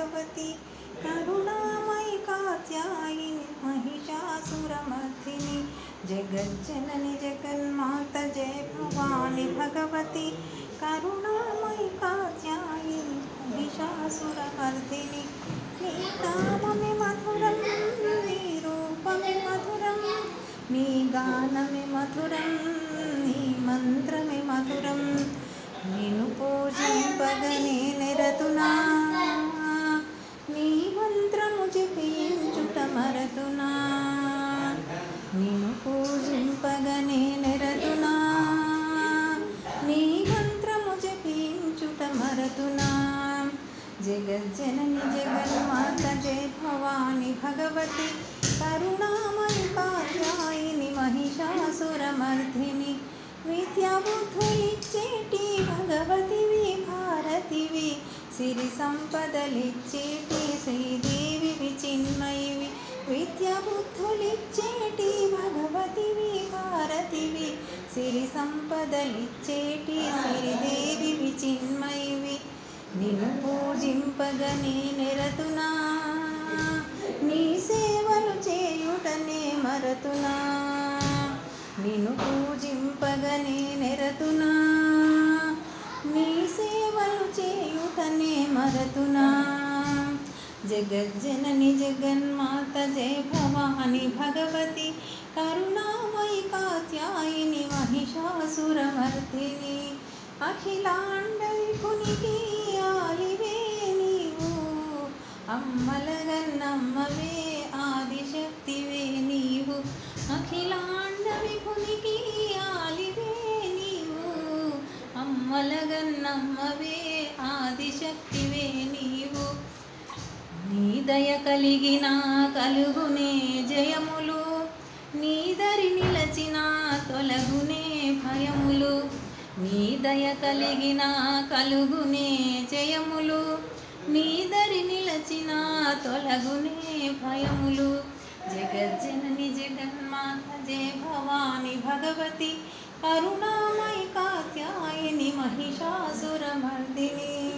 భగవతి కరుణామయి కాత్యాయిని మహిషాసురమర్దిని జగజ్జనని జగన్మాత జయ భవాని భగవతి కరుణామయి కాత్యాయిని మహిషాసురమర్దిని నీ నామమే మధురం నీ రూపమే మధురం నీ గానమే మధురం నీ మంత్రమే మధురం నేను పూజింపగనే నెరతునా నీ మంత్రము జపించుట మరతునా నేను పూజింపగనే నెరతునా నీ మంత్రము జపించుట మరతునా జగజ్జనని జగన్మాత జయ భవాని భగవతి కరుణామయి కాత్యాయిని మహిషాసురమర్ధిని విద్యాబుద్ధులిచ్చేటి భగవతివి భారతివి సిరి సంపదలిచ్చేటి శ్రీదేవివి చిన్మయివి విద్యాబుద్ధులిచ్చేటి భగవతివి భారతివి సిరి సంపదలిచ్చేటి శ్రీదేవివి చిన్మయివి నిన్ను పూజింపగనే నెరతునా నీ సేవలు చేయుటనే మరతునా నిన్ను పూజింపగనే నెరతునా నీ సేవలు చేయుటనే మరతునా జగజ్జనని జగన్మాత జయ భవాని భగవతి కరుణామయి కాత్యాయిని మహిషాసురమర్దిని అఖిలాండ విపునికి ఆలివే నీవు అమ్మలగన్నమ్మవే ఆదిశక్తివే నీవు అఖిలాండ విపునికి ఆలివే నీవు అమ్మలగన్నమ్మవే ఆదిశక్తివే నీవు నీ దయ కలిగిన కలుగునే జయములు నీ దరి నిలచిన తొలగునే భయములు నీ దయ కలిగిన కలుగునే జయములు నీ దరి నిలచిన తొలగునే భయములు జగజ్జనని జగన్మాత జయ భవాని భగవతి కరుణామయి కాత్యాయిని మహిషాసురమర్దిని